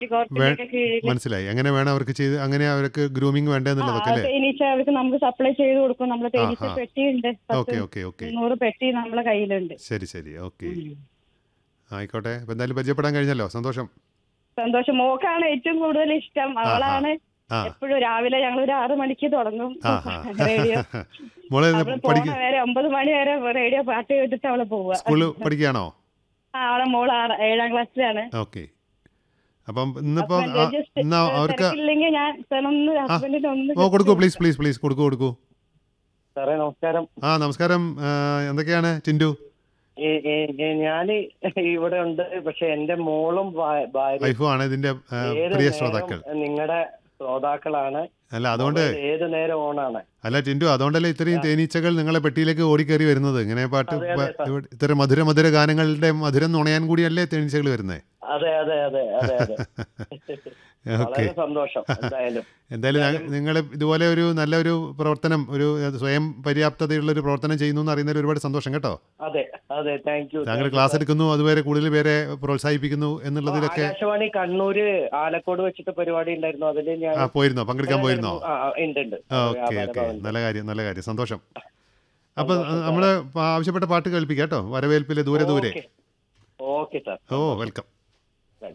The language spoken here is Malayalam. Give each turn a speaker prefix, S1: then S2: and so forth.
S1: കോർപ്പിന്റെ കീഴിൽ
S2: മനസ്സിലായി അങ്ങനെ വേണം അവർക്ക് ചെയ്ത് അങ്ങനെ അവർക്ക് ഗ്രൂമിങ് വേണ്ടെന്നുള്ളതൊക്കെ അല്ലേ
S1: തേനീച്ച അവർക്ക് നമുക്ക് സപ്ലൈ ചെയ്ത് കൊടുക്കും നമ്മളെ തേനീച്ച
S2: ആഹാ.
S1: പെട്ടിയുണ്ട്
S2: ഓക്കെ
S1: പത്ത്
S2: ഓക്കെ ഓക്കെ
S1: നൂറ് പെട്ടി നമ്മളെ കയ്യിലുണ്ട്
S2: ശരി ശരി ഓക്കെ ആയിക്കോട്ടെ അപ്പം എന്തായാലും പരിചയപ്പെടാൻ കഴിഞ്ഞല്ലോ സന്തോഷം
S1: സന്തോഷം മോക്കാണ് ഏറ്റവും കൂടുതൽ ഇഷ്ടം അവളാണ്
S2: ആ
S1: എപ്പോഴും രാവിലെ ഞങ്ങൾ ഒരു ആറ് മണിക്ക് തുടങ്ങും
S2: ആഹാ.
S1: റേഡിയോ
S2: മോളെ
S1: അവള്
S2: പഠിക്ക
S1: പോണ വരെ ഒമ്പത് മണി വരെ റേഡിയോ പാട്ട് കേട്ടിട്ട് അവള് പോവുക
S2: സ്കൂളിൽ പഠിക്കുകയാണോ
S1: ആ അവളെ മോൾ ആറ് ഏഴാം ക്ലാസ്സിലാണ്
S2: ഓക്കെ അപ്പം ഇന്നിപ്പം
S1: ഹസ്ബൻഡ്
S2: ആ,
S1: just,
S2: ഇന്ന്
S1: ഏഹ്,
S2: അവർക്ക്
S1: തിരക്കില്ലെങ്കിൽ ഞാൻ ഒന്ന് ഹസ്ബൻഡിന് ഒന്ന്
S2: ഓ കൊടുക്കൂ പ്ലീസ് പ്ലീസ് പ്ലീസ് കൊടുക്കൂ കൊടുക്കൂ
S3: സാറേ നമസ്കാരം
S2: ആ നമസ്കാരം ആ, എന്തൊക്കെയാണ് ടിൻഡു
S3: ഏ- ഏ- ഏ- ഞാന് ഇവിടെ ഉണ്ട് പക്ഷെ എന്റെ മോളും ഭാ- ഭാര്യയും
S2: വൈഫും ആണ് ഇതിന്റെ ആ,
S3: ഏത്
S2: പ്രിയ
S3: നേരവും
S2: ശ്രോതാക്കൾ
S3: നിങ്ങളുടെ ശ്രോതാക്കളാണ്
S2: അല്ല അതുകൊണ്ട്
S3: മൊബൈൽ ഏത് നേരം ഓണാണ്
S2: അല്ല ടിൻഡു അതുകൊണ്ടല്ലേ ഇത്രയും തേനീച്ചകൾ നിങ്ങളെ പെട്ടിയിലേക്ക് ഓടിക്കയറി വരുന്നത് ഇങ്ങനെ പാട്ട്
S3: അതെ, അതെ,
S2: പ- ഇവിടെ ഇത്തരം മധുര മധുര ഗാനങ്ങളുടെ മധുരം നുണയാൻ കൂടിയല്ലേ തേനീച്ചകൾ വരുന്നത്
S3: അതെ അതെ അതെ അതെ അതെ
S2: ഓക്കെ
S3: വളരെ സന്തോഷം എന്തായാലും
S2: എന്തായാലും നിങ്ങൾ ഇതുപോലെ ഒരു നല്ലൊരു പ്രവർത്തനം ഒരു സ്വയം പര്യാപ്തതയുള്ള ഒരു പ്രവർത്തനം ചെയ്യുന്നു എന്ന് അറിയുന്നതിൽ ഒരുപാട് സന്തോഷം കേട്ടോ
S3: അതെ അതെ താങ്ക് യു
S2: താങ്കൾ ക്ലാസ് എടുക്കുന്നു അതുവരെ കൂടുതൽ പേരെ പ്രോത്സാഹിപ്പിക്കുന്നു എന്നുള്ളതിലൊക്കെ
S3: ആകാശവാണി കണ്ണൂര് ആലക്കോട് വെച്ചിട്ട് പരിപാടി ഉണ്ടായിരുന്നു അതിൽ ഞാൻ
S2: ആ പോയിരുന്നോ പങ്കെടുക്കാൻ പോയിരുന്നോ
S3: ആ, ആ, ഉണ്ട് ഉണ്ട്
S2: ഓക്കെ ഓക്കെ നല്ല കാര്യം നല്ല കാര്യം സന്തോഷം അപ്പം നമ്മൾ ആവശ്യപ്പെട്ട പാട്ട് കേൾപ്പിക്കാം കേട്ടോ വരവേൽപ്പിലെ ദൂരെ ദൂരെ
S3: ഓക്കെ സാർ
S2: ഓ വെൽക്കം